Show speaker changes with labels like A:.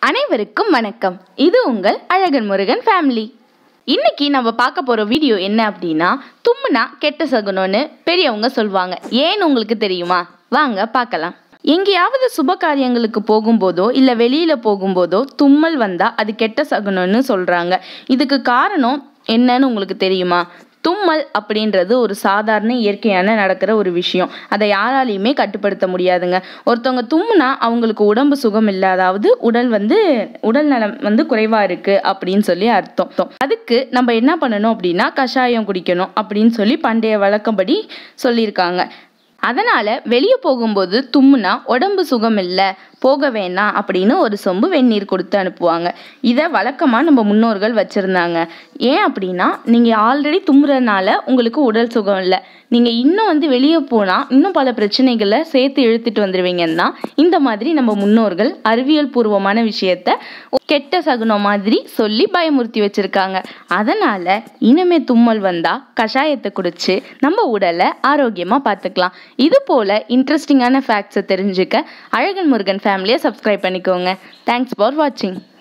A: அனைவருக்கும் வணக்கம் இது உங்கள் அழகன் முருகன் ஃபேமிலி இன்னைக்கு நம்ம பார்க்க போகிற வீடியோ என்ன அப்படின்னா தும்முனா கெட்ட சகுனம்னு பெரியவங்க சொல்லுவாங்க ஏன்னு உங்களுக்கு தெரியுமா வாங்க பார்க்கலாம் எங்கேயாவது சுப காரியங்களுக்கு போகும்போதோ இல்லை வெளியில் போகும்போதோ தும்மல் வந்தால் அது கெட்ட சகுனம்னு சொல்கிறாங்க இதுக்கு காரணம் என்னன்னு உங்களுக்கு தெரியுமா தும்மல் அப்படின்றது ஒரு சாதாரண இயற்கையான நடக்கிற ஒரு விஷயம் அதை யாராலையுமே கட்டுப்படுத்த முடியாதுங்க ஒருத்தவங்க தும்முனா அவங்களுக்கு உடம்பு சுகம் இல்லை அதாவது உடல் வந்து உடல் நலம் வந்து குறைவா இருக்கு அப்படின்னு சொல்லி அர்த்தம் அதுக்கு நம்ம என்ன பண்ணணும் அப்படின்னா கஷாயம் குடிக்கணும் அப்படின்னு சொல்லி பண்டைய வழக்கப்படி சொல்லியிருக்காங்க அதனால வெளியே போகும்போது தும்முனா உடம்பு சுகம் இல்லை போக வேணாம் அப்படின்னு ஒரு சொம்பு வெந்நீர் கொடுத்து அனுப்புவாங்க இதை வழக்கமாக நம்ம முன்னோர்கள் வச்சுருந்தாங்க ஏன் அப்படின்னா நீங்கள் ஆல்ரெடி தும்முறதுனால உங்களுக்கு உடல் சுகம் இல்லை நீங்கள் இன்னும் வந்து வெளியே போனால் இன்னும் பல பிரச்சனைகளை சேர்த்து இழுத்துட்டு வந்துடுவீங்கன்னா இந்த மாதிரி நம்ம முன்னோர்கள் அறிவியல் பூர்வமான விஷயத்த கெட்ட சகுனம் மாதிரி சொல்லி பயமுறுத்தி வச்சுருக்காங்க அதனால் இனிமே தும்மல் வந்தால் கஷாயத்தை குடிச்சு நம்ம உடலை ஆரோக்கியமாக பார்த்துக்கலாம் இது போல் இன்ட்ரெஸ்டிங்கான ஃபேக்ட்ஸை தெரிஞ்சுக்க அழகன் முருகன் ஃபேமிலியை சப்ஸ்கிரைப் பண்ணிக்கோங்க தேங்க்ஸ் ஃபார் வாட்சிங்